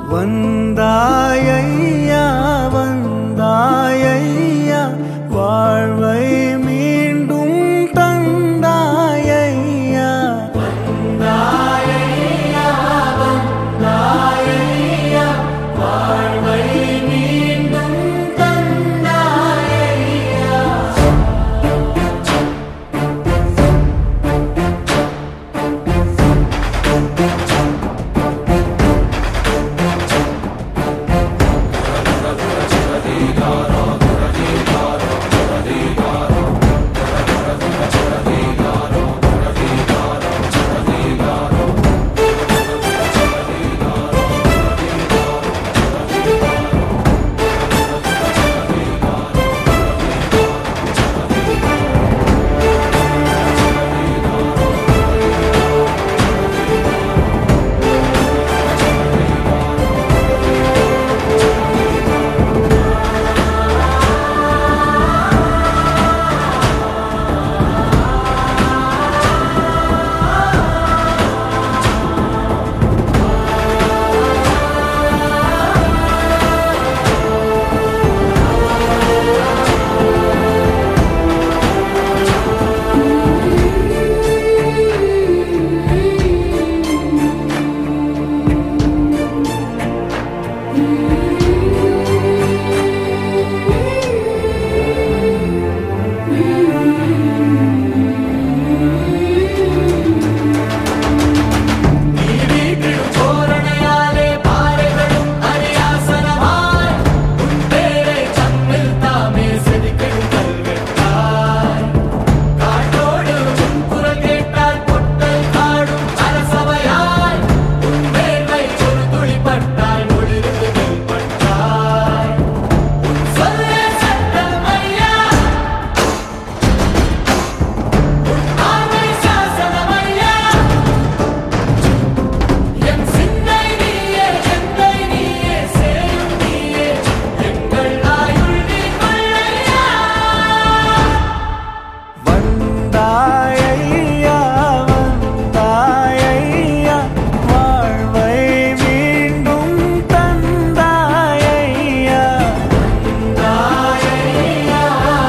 வந்தாயையா வந்தாயையா வாழ்வை மீண்டும் தந்தாயையா வந்தாயையா வந்தாயையா வாழ்வை மீண்டும் தந்தாயையா தோரணையாலே பாறைகளும் அரியாசனமாய் உன் பேரை தம்மில் தாமே செதுக்கிடும் கல்வெட்டாய் காட்டோடு உன் குரல் கேட்டால் பொட்டல் காடும் அரசவையாய் உன் வேர்வை ஒரு துளி பட்டால் ஒளிர்ந்து பட்டாய் உன் சொல்லே சட்டம் ஐயா உன் ஆமை சாசனம் ஐயா என் சிந்தை நீயே எந்தை நீயே சேரும் நீயே எங்கள் ஆயுள் நீ கொள்ளையா வந்தாயையா வந்தாயையா வாழ்வை மீண்டும் தந்தாயையா தாயையா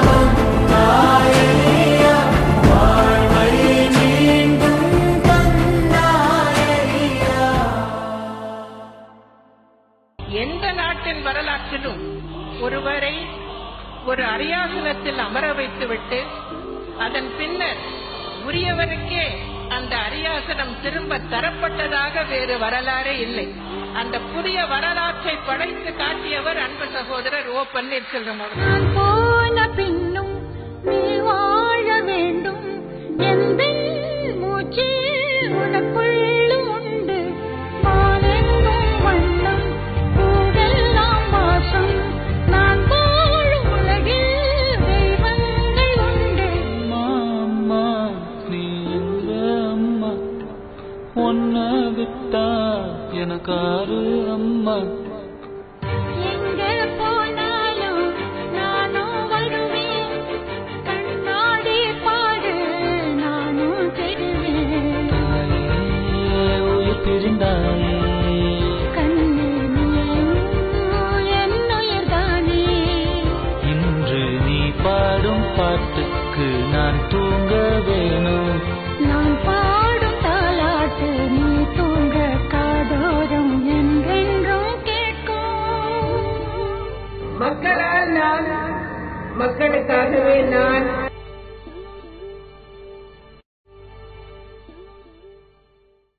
தாயையா வாழ்வை மீண்டும் தந்தாயையா எந்த நாட்டின் வரலாற்றிலும் ஒருவரை ஒரு அரியாசனத்தில் அமர வைத்துவிட்டு அதன் பின்னர் உரியவருக்கே அந்த அரியாசனம் திரும்ப தரப்பட்டதாக வேறு வரலாறே இல்லை அந்த புதிய வரலாற்றை படைத்து காட்டியவர் அன்பு சகோதரர் ஓ பன்னீர்செல்வம் அவர்கள் நான் போன பின்னும் நீ வாழ வேண்டும் எந்த மூச்சு உனக்குள்ளும் உண்டு வானெங்கும் வண்ணம் பூவெல்லாம் வாசம் நான் வாழும் உலகில் தெய்வங்கள் உண்டு அம்மா நீ எங்க அம்மா ஒன்ன விட்டா எனக்காரு அம்மா எங்கே போனாலும் நானும் வருவேன் கண்ணாடி பாடு நானும் தெரிவேன் தாயே உயிர் பிரிந்தாயே கண்ணே நீயும் என் உயிர்தானே இன்று நீ பாடும் பாட்டுக்கு நான் தூங்க வேணும் நான் பாடும் தாலாட்டு நீ தூங்க காதோறும் என்றென்றும் கேட்கும் மக்களால் நான் மக்களுக்காகவே நான்